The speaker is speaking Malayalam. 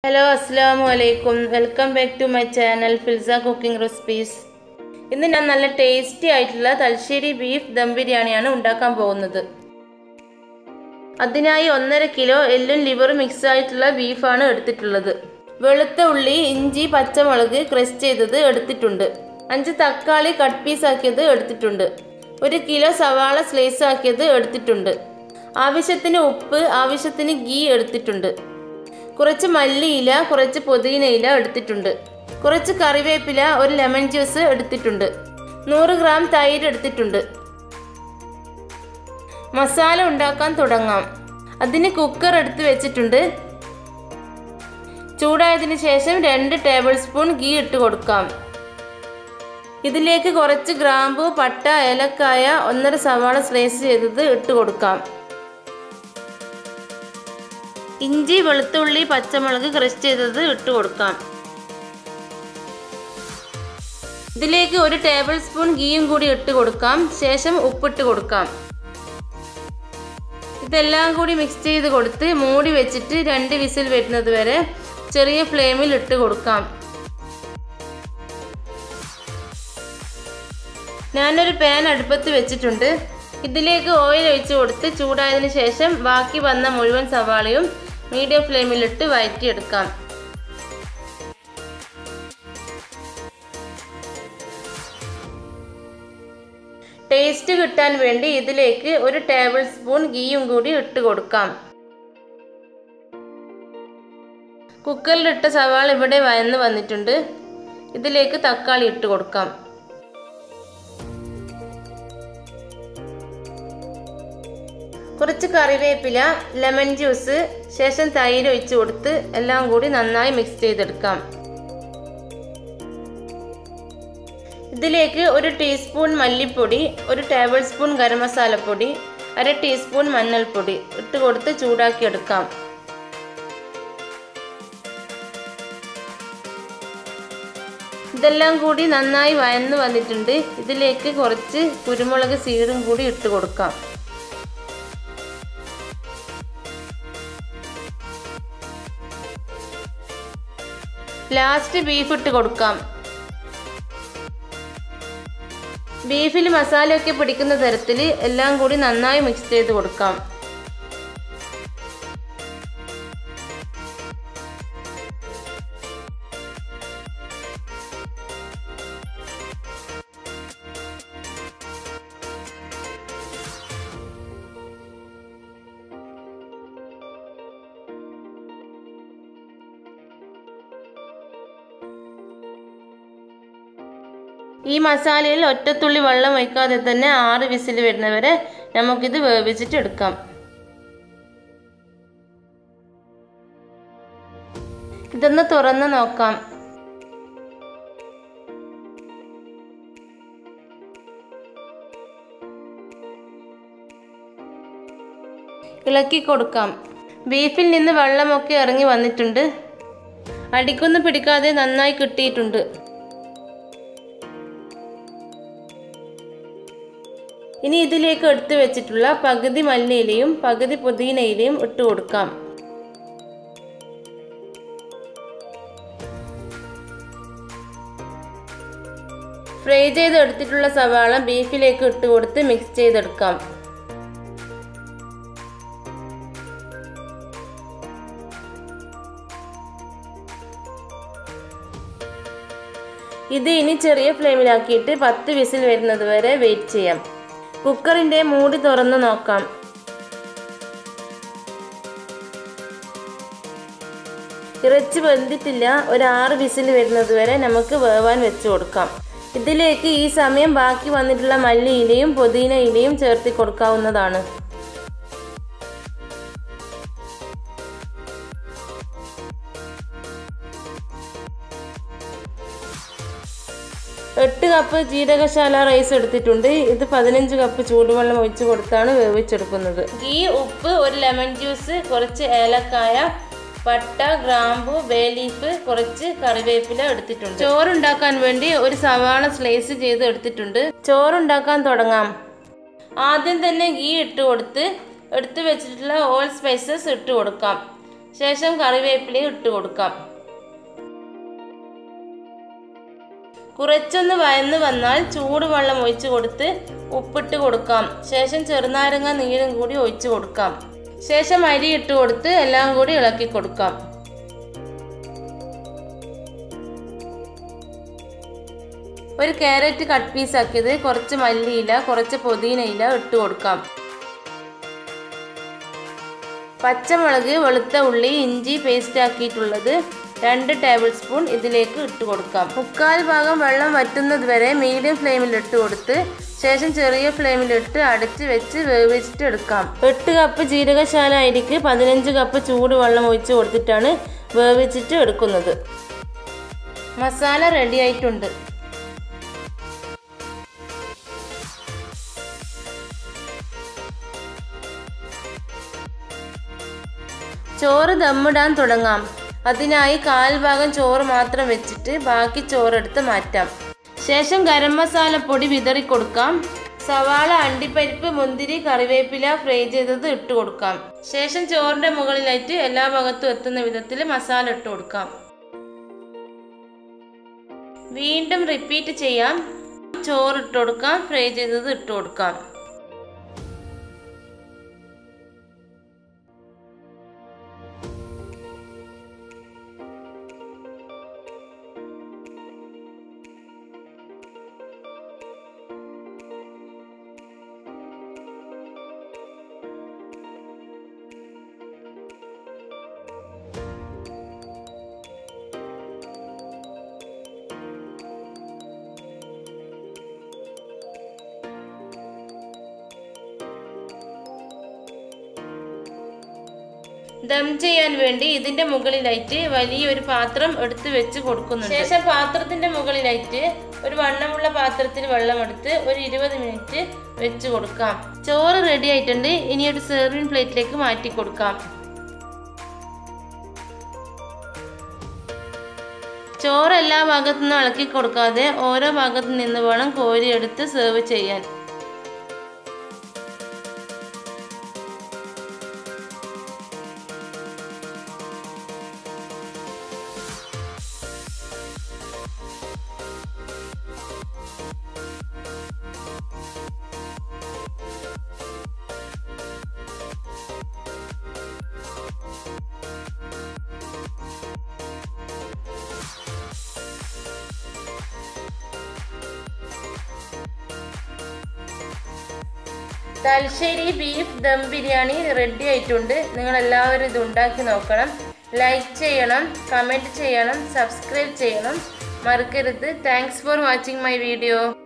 ഹലോ അസ്സാമു അലൈക്കും welcome back to my channel Filsa cooking recipes ഇന്ന് ഞാൻ നല്ല ടേസ്റ്റി ആയിട്ടുള്ള തലശ്ശേരി ബീഫ് ദം ബിരിയാണിയാണ് ഉണ്ടാക്കാൻ പോകുന്നത് അതിനായി ഒന്നര കിലോ എല്ലും ലിവറും മിക്സ് ആയിട്ടുള്ള ബീഫാണ് എടുത്തിട്ടുള്ളത് വെളുത്ത ഉള്ളി ഇഞ്ചി പച്ചമുളക് ക്രഷ് ചെയ്തത് എടുത്തിട്ടുണ്ട് അഞ്ച് തക്കാളി കട്ട് പീസ് ആക്കിയത് എടുത്തിട്ടുണ്ട് ഒരു കിലോ സവാള സ്ലൈസ് ആക്കിയത് എടുത്തിട്ടുണ്ട് ആവശ്യത്തിന് ഉപ്പ് ആവശ്യത്തിന് ഗീ എടുത്തിട്ടുണ്ട് കുറച്ച് മല്ലിയില കുറച്ച് പുതിനയില എടുത്തിട്ടുണ്ട് കുറച്ച് കറിവേപ്പില ഒരു ലെമൺ ജ്യൂസ് എടുത്തിട്ടുണ്ട് നൂറ് ഗ്രാം തൈര് എടുത്തിട്ടുണ്ട് മസാല ഉണ്ടാക്കാൻ തുടങ്ങാം അതിന് കുക്കർ എടുത്ത് വെച്ചിട്ടുണ്ട് ചൂടായതിനു ശേഷം രണ്ട് ടേബിൾ സ്പൂൺ ഗീ ഇട്ട് കൊടുക്കാം ഇതിലേക്ക് കുറച്ച് ഗ്രാമ്പു പട്ട ഏലക്കായ ഒന്നര സവാള സ്ലൈസ് ചെയ്തത് ഇട്ട് കൊടുക്കാം ഇഞ്ചി വെളുത്തുള്ളി പച്ചമുളക് ക്രഷ് ചെയ്തത് ഇട്ട് കൊടുക്കാം ഇതിലേക്ക് ഒരു ടേബിൾ സ്പൂൺ ഗീയും കൂടി ഇട്ട് കൊടുക്കാം ശേഷം ഉപ്പിട്ട് കൊടുക്കാം ഇതെല്ലാം കൂടി മിക്സ് ചെയ്ത് കൊടുത്ത് മൂടി വെച്ചിട്ട് രണ്ട് വിസിൽ വരുന്നത് വരെ ചെറിയ ഫ്ലെയിമിൽ ഇട്ട് കൊടുക്കാം ഞാനൊരു പാൻ അടുപ്പത്ത് വെച്ചിട്ടുണ്ട് ഇതിലേക്ക് ഓയിൽ ഒഴിച്ച് കൊടുത്ത് ചൂടായതിനു ശേഷം ബാക്കി വന്ന മുഴുവൻ സവാളയും മീഡിയം ഫ്ലെയിമിലിട്ട് വഴറ്റിയെടുക്കാം ടേസ്റ്റ് കിട്ടാൻ വേണ്ടി ഇതിലേക്ക് ഒരു ടേബിൾ സ്പൂൺ ഗീയും കൂടി ഇട്ട് കൊടുക്കാം കുക്കറിലിട്ട സവാള ഇവിടെ വയന്ന് വന്നിട്ടുണ്ട് ഇതിലേക്ക് തക്കാളി ഇട്ട് കൊടുക്കാം കുറച്ച് കറിവേപ്പില ലെമൺ ജ്യൂസ് ശേഷം തൈര് ഒഴിച്ച് കൊടുത്ത് എല്ലാം കൂടി നന്നായി മിക്സ് ചെയ്തെടുക്കാം ഇതിലേക്ക് ഒരു ടീസ്പൂൺ മല്ലിപ്പൊടി ഒരു ടേബിൾ സ്പൂൺ ഗരം മസാലപ്പൊടി അര ടീസ്പൂൺ മഞ്ഞൾപ്പൊടി ഇട്ട് കൊടുത്ത് ചൂടാക്കി എടുക്കാം ഇതെല്ലാം കൂടി നന്നായി വയന്ന് വന്നിട്ടുണ്ട് ഇതിലേക്ക് കുറച്ച് കുരുമുളക് സീഡും കൂടി ഇട്ട് കൊടുക്കാം ലാസ്റ്റ് ബീഫ് ഇട്ട് കൊടുക്കാം ബീഫിൽ മസാലയൊക്കെ പിടിക്കുന്ന തരത്തിൽ എല്ലാം കൂടി നന്നായി മിക്സ് ചെയ്ത് കൊടുക്കാം ഈ മസാലയിൽ ഒറ്റത്തുള്ളി വെള്ളം ഒഴിക്കാതെ തന്നെ ആറ് വിസിൽ വരുന്നവരെ നമുക്കിത് വേവിച്ചിട്ട് എടുക്കാം ഇതൊന്ന് തുറന്ന് നോക്കാം ഇളക്കി കൊടുക്കാം ബീഫിൽ നിന്ന് വെള്ളമൊക്കെ ഇറങ്ങി വന്നിട്ടുണ്ട് അടിക്കൊന്നും പിടിക്കാതെ നന്നായി കിട്ടിയിട്ടുണ്ട് ഇനി ഇതിലേക്ക് എടുത്തു വെച്ചിട്ടുള്ള പകുതി മല്ലിയിലയും പകുതി പുതിനയിലയും ഇട്ട് കൊടുക്കാം ഫ്രൈ ചെയ്ത് എടുത്തിട്ടുള്ള സവാള ബീഫിലേക്ക് ഇട്ട് കൊടുത്ത് മിക്സ് ചെയ്തെടുക്കാം ഇത് ഇനി ചെറിയ ഫ്ലെയിമിലാക്കിയിട്ട് പത്ത് വിസിൽ വരുന്നത് വരെ വെയിറ്റ് ചെയ്യാം കുക്കറിൻ്റെ മൂടി തുറന്ന് നോക്കാം ഇറച്ചി വെന്തിട്ടില്ല ഒരു ആറ് വിസിൽ വരുന്നത് വരെ നമുക്ക് വേവാൻ വെച്ച് കൊടുക്കാം ഇതിലേക്ക് ഈ സമയം ബാക്കി വന്നിട്ടുള്ള മല്ലിയിലയും പുതിന ഇലയും ചേർത്തി കൊടുക്കാവുന്നതാണ് എട്ട് കപ്പ് ജീരകശാല റൈസ് എടുത്തിട്ടുണ്ട് ഇത് പതിനഞ്ച് കപ്പ് ചൂടുവെള്ളം ഒഴിച്ച് കൊടുത്താണ് വേവിച്ചെടുക്കുന്നത് ഗീ ഉപ്പ് ഒരു ലെമൺ ജ്യൂസ് കുറച്ച് ഏലക്കായ പട്ട ഗ്രാമ്പു ബേ ലീഫ് കുറച്ച് കറിവേപ്പില എടുത്തിട്ടുണ്ട് ചോറുണ്ടാക്കാൻ വേണ്ടി ഒരു സവാള സ്ലൈസ് ചെയ്ത് എടുത്തിട്ടുണ്ട് ചോറുണ്ടാക്കാൻ തുടങ്ങാം ആദ്യം തന്നെ ഗീ ഇട്ട് കൊടുത്ത് എടുത്തു വെച്ചിട്ടുള്ള ഓൾ സ്പൈസസ് ഇട്ട് കൊടുക്കാം ശേഷം കറിവേപ്പിലയും ഇട്ട് കൊടുക്കാം കുറച്ചൊന്ന് വയന്ന് വന്നാൽ ചൂടുവെള്ളം ഒഴിച്ചു കൊടുത്ത് ഉപ്പിട്ട് കൊടുക്കാം ശേഷം ചെറുനാരങ്ങ നീരും കൂടി ഒഴിച്ചു കൊടുക്കാം ശേഷം അരി ഇട്ട് കൊടുത്ത് എല്ലാം കൂടി ഇളക്കി കൊടുക്കാം ഒരു ക്യാരറ്റ് കട്ട് പീസ് ആക്കിയത് കുറച്ച് മല്ലിയില കുറച്ച് പുതിന ഇല ഇട്ട് കൊടുക്കാം പച്ചമുളക് വെളുത്ത ഉള്ളി ഇഞ്ചി പേസ്റ്റ് ആക്കിയിട്ടുള്ളത് രണ്ട് ടേബിൾ സ്പൂൺ ഇതിലേക്ക് ഇട്ട് കൊടുക്കാം മുക്കാൽ ഭാഗം വെള്ളം വറ്റുന്നത് വരെ മീഡിയം ഫ്ലെയിമിൽ ഇട്ട് കൊടുത്ത് ശേഷം ചെറിയ ഫ്ലെയിമിലിട്ട് അടച്ച് വെച്ച് വേവിച്ചിട്ട് എടുക്കാം എട്ട് കപ്പ് ജീരകശാല അരിക്ക് പതിനഞ്ച് കപ്പ് ചൂടുവെള്ളം ഒഴിച്ച് കൊടുത്തിട്ടാണ് വേവിച്ചിട്ട് എടുക്കുന്നത് മസാല റെഡി ആയിട്ടുണ്ട് ചോറ് ദമ്മിടാൻ തുടങ്ങാം അതിനായി കാൽ ഭാഗം ചോറ് മാത്രം വെച്ചിട്ട് ബാക്കി ചോറെടുത്ത് മാറ്റാം ശേഷം ഗരം മസാല പൊടി വിതറി കൊടുക്കാം സവാള അണ്ടിപ്പരിപ്പ് മുന്തിരി കറിവേപ്പില ഫ്രൈ ചെയ്തത് ഇട്ട് കൊടുക്കാം ശേഷം ചോറിന്റെ മുകളിലായിട്ട് എല്ലാ ഭാഗത്തും എത്തുന്ന വിധത്തിൽ മസാല ഇട്ട് കൊടുക്കാം വീണ്ടും റിപ്പീറ്റ് ചെയ്യാം ചോറ് ഇട്ട് കൊടുക്കാം ഫ്രൈ ചെയ്തത് ഇട്ട് കൊടുക്കാം ദം ചെയ്യാൻ വേണ്ടി ഇതിന്റെ മുകളിലായിട്ട് വലിയൊരു പാത്രം എടുത്ത് വെച്ച് കൊടുക്കുന്നുണ്ട് ശേഷം പാത്രത്തിന്റെ മുകളിലായിട്ട് ഒരു വണ്ണമുള്ള പാത്രത്തിൽ വെള്ളം എടുത്ത് ഒരു ഇരുപത് മിനിറ്റ് വെച്ച് കൊടുക്കാം ചോറ് റെഡി ആയിട്ടുണ്ട് ഇനി ഒരു സെർവിങ് പ്ലേറ്റിലേക്ക് മാറ്റി കൊടുക്കാം ചോറ് എല്ലാ ഭാഗത്തു നിന്നും ഇളക്കി കൊടുക്കാതെ ഓരോ ഭാഗത്തു നിന്ന് വേണം കോരി എടുത്ത് സെർവ് ചെയ്യാൻ തലശ്ശേരി ബീഫ് ദം ബിരിയാണി റെഡി ആയിട്ടുണ്ട് നിങ്ങൾ എല്ലാവരും ഇത് ഉണ്ടാക്കി നോക്കണം ലൈക്ക് ചെയ്യണം കമൻറ്റ് ചെയ്യണം സബ്സ്ക്രൈബ് ചെയ്യണം മറക്കരുത് thanks for watching my video